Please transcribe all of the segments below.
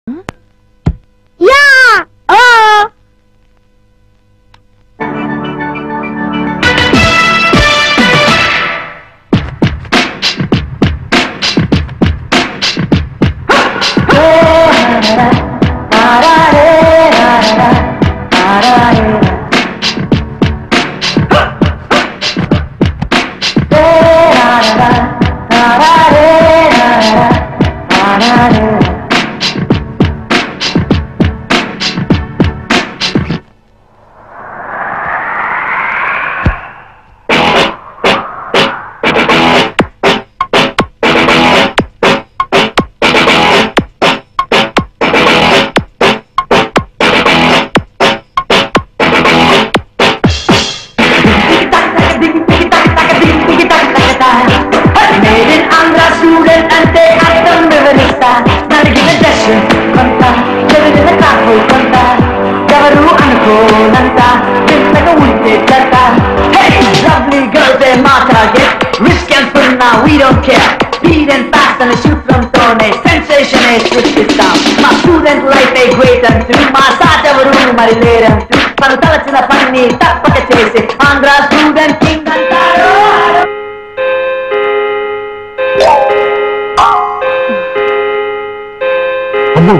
Yeah ఆ నేను Andhra student అంటే అర్థం వివరిస్తా నడిగిన డ్రెస్ కొంత చదివిన కాకు కొంత ఎవరు అనుకోనంత చిన్నగా ఉంటే చెత్త లవ్లీ గర్ల్స్ ఏ మా టార్గెట్ రిస్క్ ఎంతున్నా we don't care speed and fast అనే సూత్రంతోనే సెన్సేషన్ సృష్టిస్తాం మా స్టూడెంట్ లైఫ్ ఏ గ్రేట్ అంటూ మా సాటెవరు మరి లేరంటూ తను తలచిన పని తప్పక చేసి ఆంధ్ర స్టూడెంట్ కింగ్ అంటారు అమ్మో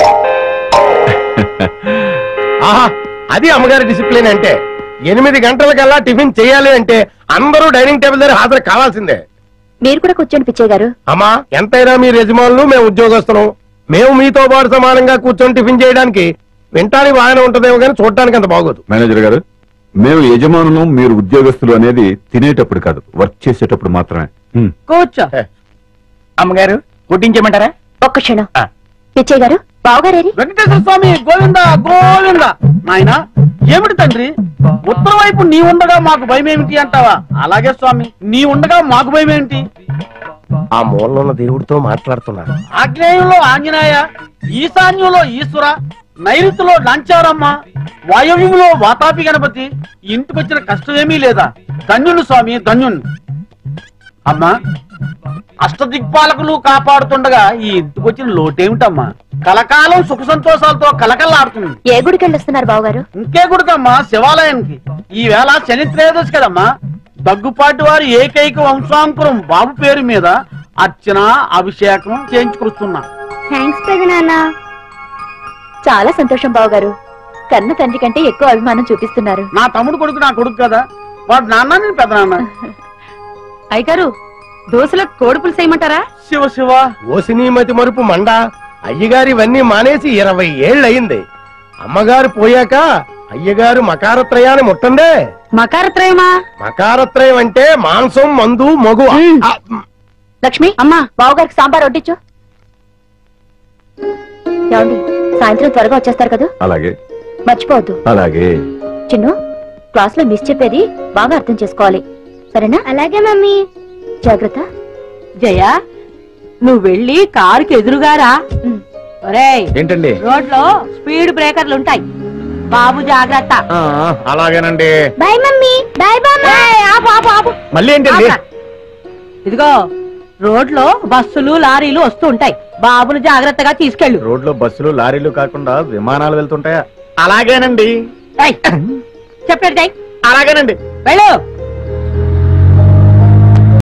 ఆహా అది అమ్మగారి డిసిప్లిన్ అంటే ఎనిమిది గంటలకల్లా టిఫిన్ చేయాలి అంటే అందరూ డైనింగ్ టేబుల్ దగ్గర హాజరు కావాల్సిందే మీరు కూడా కూర్చొని పిచ్చయ్య గారు అమ్మా ఎంతైనా మీ యజమానులు మేము ఉద్యోగస్తున్నాం మేము మీతో పాటు సమానంగా కూర్చొని టిఫిన్ చేయడానికి వింటానికి బాగానే ఉంటదేమో కానీ చూడటానికి అంత బాగోదు మేనేజర్ గారు మేము యజమానులు మీరు ఉద్యోగస్తులు అనేది తినేటప్పుడు కాదు వర్క్ చేసేటప్పుడు మాత్రమే హ్మ్. కూర్చో అమ్మగారు కొట్టించమంటారా ఒక్క క్షణం ఆ. పిచ్చయ్య గారు బావగారేరి వెంకటేశ్వర స్వామి గోవింద గోవింద నాయన ఏమిటి తండ్రి ఉత్తర వైపు నీ ఉండగా మాకు భయం ఏమిటి అంటావా అలాగే స్వామి నీ ఉండగా మాకు భయం ఏమిటి ఆ మూలలో ఉన్న దేవుడితో మాట్లాడుతున్నారు ఆగ్నేయంలో ఆంజనేయ ఈశాన్యంలో ఈశ్వర నైరుతిలో లంచారమ్మ వాయవ్యంలో వాతాపి గణపతి ఇంటికొచ్చిన కష్టమేమీ లేదా ధన్యుని స్వామి ధన్యుని అమ్మా అష్టదిక్పాలకులు కాపాడుతుండగా ఈ ఇంటికొచ్చిన లోటేమిటమ్మా కలకాలం సుఖ సంతోషాలతో కలకల్లాడుతుంది ఏ గుడికి వెళ్ళొస్తున్నారు బావగారు ఇంకే గుడికమ్మా శివాలయానికి ఈ వేళ శని త్రయోదశి కదమ్మా దగ్గుపాటి వారి ఏకైక వంశాంకురం బాబు పేరు మీద అర్చన అభిషేకం చేయించుకొస్తున్నా థ్యాంక్స్ పెదనాన్న చాలా సంతోషం బావగారు కన్న తండ్రి కంటే ఎక్కువ అభిమానం చూపిస్తున్నారు నా తమ్ముడు కొడుకు నా కొడుకు కదా వాడు నాన్న నేను పెద్ద నాన్న అయ్యగారు దోశలకు కోడి పులుసు వేయమంటారా శివ శివ ఓసినీమతి మరుపు మండ అయ్యగారు ఇవన్నీ మానేసి ఇరవై ఏళ్ళయింది అమ్మగారు పోయాక అయ్యగారు మకారత్రయాన్ని ముట్టందే మకారత్రయమా మకారత్రయం అంటే మాంసం మందు మగు ఆ, లక్ష్మి అమ్మా బావగారికి సాంబార్ వడ్డించు ఏమండి సాయంత్రం త్వరగా వచ్చేస్తారు కదా అలాగే మర్చిపోవద్దు అలాగే చిన్ను క్లాస్ లో మిస్ చెప్పేది బాగా అర్థం చేసుకోవాలి సరేనా అలాగే మమ్మీ జాగ్రత్త జయ నువ్వు వెళ్ళి కారుకి ఎదురుగారా ఉమ్. ఒరేయ్ ఏంటండి రోడ్లో స్పీడ్ బ్రేకర్లు ఉంటాయి బాబు జాగ్రత్త ఆ, అలాగేనండి బాయ్ మమ్మీ బాయ్ బాయ్ ఆపు ఆపు ఆపు మళ్ళీ ఏంటండి ఆపురా. ఇదిగో రోడ్లో బస్సులు లారీలు వస్తూ ఉంటాయి బాబును జాగ్రత్తగా తీసుకెళ్ళు రోడ్లో బస్సులు లారీలు కాకుండా విమానాలు వెళ్తుంటాయా అలాగేనండి ఏయ్, చెప్పేది చెయ్. అలాగేనండి వెళ్ళు